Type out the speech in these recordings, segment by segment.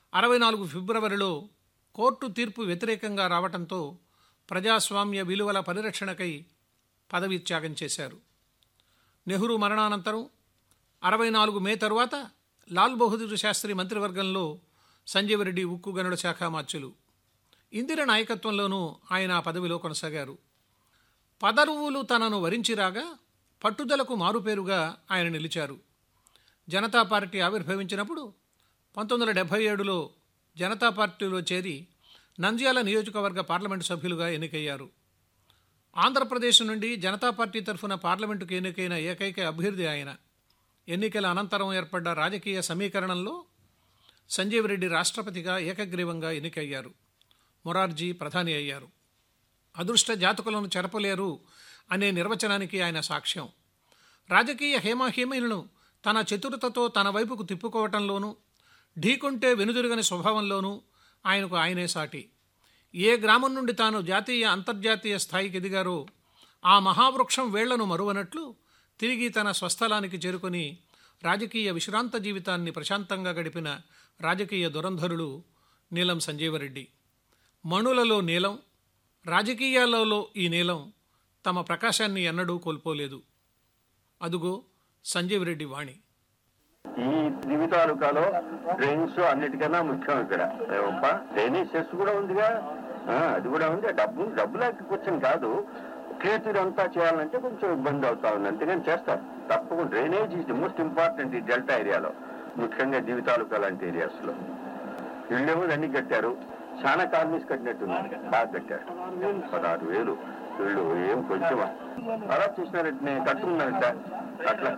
అరవై నాలుగు ఫిబ్రవరిలో కోర్టు తీర్పు వ్యతిరేకంగా రావటంతో ప్రజాస్వామ్య విలువల పరిరక్షణకై పదవి త్యాగం చేశారు నెహ్రూ మరణానంతరం అరవై నాలుగు మే తరువాత లాల్ బహదూర్ శాస్త్రి మంత్రివర్గంలో సంజీవ్ రెడ్డి ఉక్కు గనుల శాఖ మార్చులు ఇందిర నాయకత్వంలోనూ ఆయన ఆ పదవిలో కొనసాగారు పదరువులు తనను వరించిరాగా పట్టుదలకు మారుపేరుగా ఆయన నిలిచారు జనతా పార్టీ ఆవిర్భవించినప్పుడు పంతొమ్మిది వందల డెబ్భై ఏడులో జనతా పార్టీలో చేరి నంద్యాల నియోజకవర్గ పార్లమెంటు సభ్యులుగా ఎన్నికయ్యారు ఆంధ్రప్రదేశ్ నుండి జనతా పార్టీ తరఫున పార్లమెంటుకు ఎన్నికైన ఏకైక అభ్యర్థి ఆయన ఎన్నికల అనంతరం ఏర్పడ్డ రాజకీయ సమీకరణంలో సంజీవ్ రెడ్డి రాష్ట్రపతిగా ఏకగ్రీవంగా ఎన్నికయ్యారు మొరార్జీ ప్రధాని అయ్యారు అదృష్ట జాతకులను చెరపలేరు అనే నిర్వచనానికి ఆయన సాక్ష్యం రాజకీయ హేమాహేమీలను తన చతురతతో తన వైపుకు తిప్పుకోవటంలోనూ ఢీకొంటే వెనుదిరుగని స్వభావంలోనూ ఆయనకు ఆయనే సాటి ఏ గ్రామం నుండి తాను జాతీయ అంతర్జాతీయ స్థాయికి ఎదిగారో ఆ మహావృక్షం వేళ్లను మరువనట్లు తిరిగి తన స్వస్థలానికి చేరుకొని రాజకీయ విశ్రాంత జీవితాన్ని ప్రశాంతంగా గడిపిన రాజకీయ దురంధరులు నీలం సంజీవరెడ్డి మణులలో నీలం రాజకీయాలలో ఈ నీలం తమ ప్రకాశాన్ని ఎన్నడూ కోల్పోలేదు అదుగో సంజీవ్ రెడ్డి వాణి ఈ దివి తాలూకాలో డ్రైన్స్ అన్నిటికన్నా ముఖ్యం ఇక్కడ ఏమప్ప డ్రైనేజ్ సెస్ కూడా ఉందిగా ఆ, అది కూడా ఉంది డబ్బు డబ్బు లేకపోవచ్చు కాదు కేతులు అంతా చేయాలంటే కొంచెం ఇబ్బంది అవుతా ఉంది అంతేగాని చేస్తారు తప్పకుండా drainage is the most important ఈ డెల్టా ఏరియాలో ముఖ్యంగా దివి తాలూకా లాంటి ఏరియాస్ లో ఇళ్ళేమో అన్ని కట్టారు చాలా కాలనీస్ కట్టినట్టున్నారు బాగా కట్టారు పదహారు వేలు ఇళ్ళు ఏం కొంచెం అలా చూసినారంటే కట్టుకున్నారంట అట్లా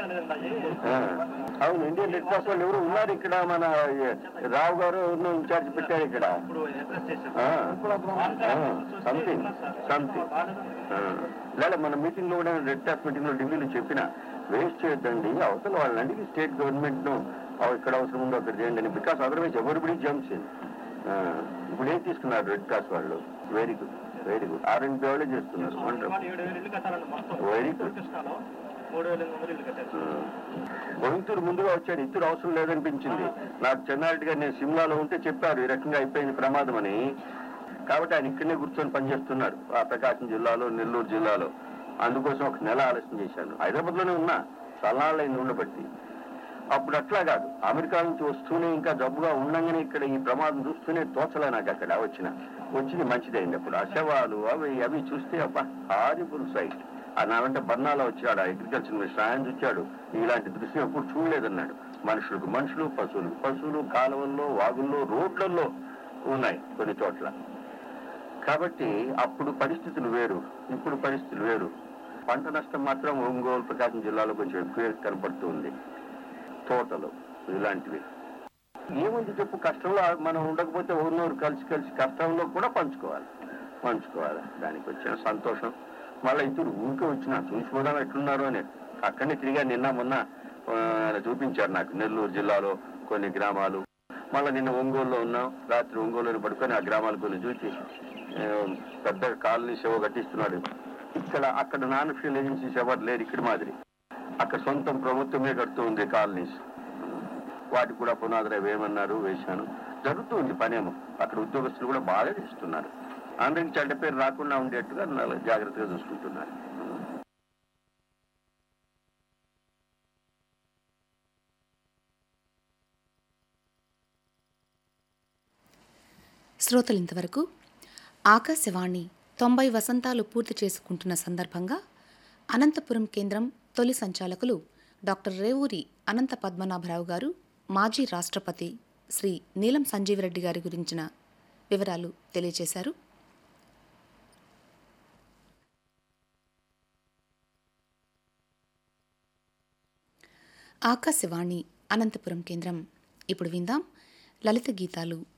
ఆ, అవును ఇండియన్ రెడ్ క్రాస్ వాళ్ళు ఎవరు ఉన్నారు ఇక్కడ మన ఏ, రావు గారు ఎవరినో ఇన్ఛార్జ్ పెట్టారు ఇక్కడ సంథింగ్ సంథింగ్ లేదా మన మీటింగ్ లో కూడా రెడ్ క్రాస్ మీటింగ్ లో ఢిల్లీలో చెప్పిన వేస్ట్ చేయొద్దండి అవతల వాళ్ళని అడిగి స్టేట్ గవర్నమెంట్ ను "ఆ, ఇక్కడ అవసరం ఉందో అక్కడ చేయండి అని because otherwise everybody jumps in ఇప్పుడు ఏం తీసుకున్నారు రెడ్ క్రాస్ వాళ్ళు వెరీ గుడ్ వెరీ గుడ్ ఆర్ఎండ్ వాళ్ళే చేస్తున్నారు వెరీ గుడ్ గొంతూరు ముందుగా వచ్చాడు ఇద్దరు అవసరం లేదనిపించింది నాకు చెన్నారెడ్డి గారు నేను సిమ్లాలో ఉంటే చెప్పారు ఈ రకంగా అయిపోయింది ప్రమాదం అని కాబట్టి ఆయన ఇక్కడనే కూర్చొని పనిచేస్తున్నారు ఆ ప్రకాశం జిల్లాలో నెల్లూరు జిల్లాలో అందుకోసం ఒక నెల ఆలస్యం చేశాను హైదరాబాద్ లోనే ఉన్నా చల్లాళ్ళైంది ఉండబట్టి అప్పుడు అట్లా కాదు అమెరికా నుంచి వస్తూనే ఇంకా జబ్బుగా ఉండంగానే ఇక్కడ ఈ ప్రమాదం చూస్తూనే తోచలే నాకు అక్కడ వచ్చిన వచ్చింది మంచిదైంది అప్పుడు ఆ శవాలు అవి అవి చూస్తే అబ్బా హారిబుల్ సైట్ ఆ నావంటే బర్నాలో వచ్చాడు ఆ అగ్రికల్చర్ మినిస్టర్ ఆయన చూచాడు ఇలాంటి దృశ్యం ఎప్పుడు చూడలేదన్నాడు మనుషులకు మనుషులు పశువులకు పశువులు కాలువల్లో వాగుల్లో రోడ్లలో ఉన్నాయి కొన్ని చోట్ల కాబట్టి అప్పుడు పరిస్థితులు వేరు ఇప్పుడు పరిస్థితులు వేరు పంట నష్టం మాత్రం ఒంగోలు ప్రకాశం జిల్లాలో కొంచెం ఎక్కువ కనపడుతుంది తోటలు ఇలాంటివి ఏముంది చెప్పు కష్టంలో మనం ఉండకపోతే ఊరినోరు కలిసి కలిసి కష్టంలో కూడా పంచుకోవాలి పంచుకోవాలి దానికి వచ్చిన సంతోషం మళ్ళీ ఇద్దరు ఊరికే వచ్చిన చూసిపోదాం ఎట్లున్నారు అని అక్కడనే తిరిగా నిన్న మొన్న ఆ, చూపించారు నాకు నెల్లూరు జిల్లాలో కొన్ని గ్రామాలు మళ్ళీ నిన్న ఒంగోలులో ఉన్నాం రాత్రి ఒంగోలులో పడుకొని ఆ గ్రామాలు కొన్ని చూసి ఆ, పెద్ద కాలనీ సేవ కట్టిస్తున్నాడు ఇక్కడ అక్కడ నాన్ ఫీల్ ఏజెన్సీస్ ఎవరు లేరు ఇక్కడ మాదిరి అక్కడ సొంతం ప్రభుత్వమే కడుతూ ఉంది కాలనీస్ వాటికి కూడా పునాదులు వేయమన్నారు వేశాను జరుగుతుంది పనేమో అక్కడ ఉద్యోగస్తులు కూడా బాగా చేస్తున్నారు అందరికి చెడ్డ పేరు రాకుండా ఉండేట్టుగా నల్ల- జాగ్రత్తగా చూసుకుంటున్నారు శ్రోతలు ఇంతవరకు ఆకాశవాణి తొంభై వసంతాలు పూర్తి చేసుకుంటున్న సందర్భంగా అనంతపురం కేంద్రం తొలి సంచాలకులు డాక్టర్ రేవూరి అనంత పద్మనాభరావు గారు మాజీ రాష్ట్రపతి శ్రీ నీలం సంజీవరెడ్డి గారి గురించిన వివరాలు తెలియజేశారు ఆకాశవాణి అనంతపురం కేంద్రం ఇప్పుడు విందాం లలిత గీతాలు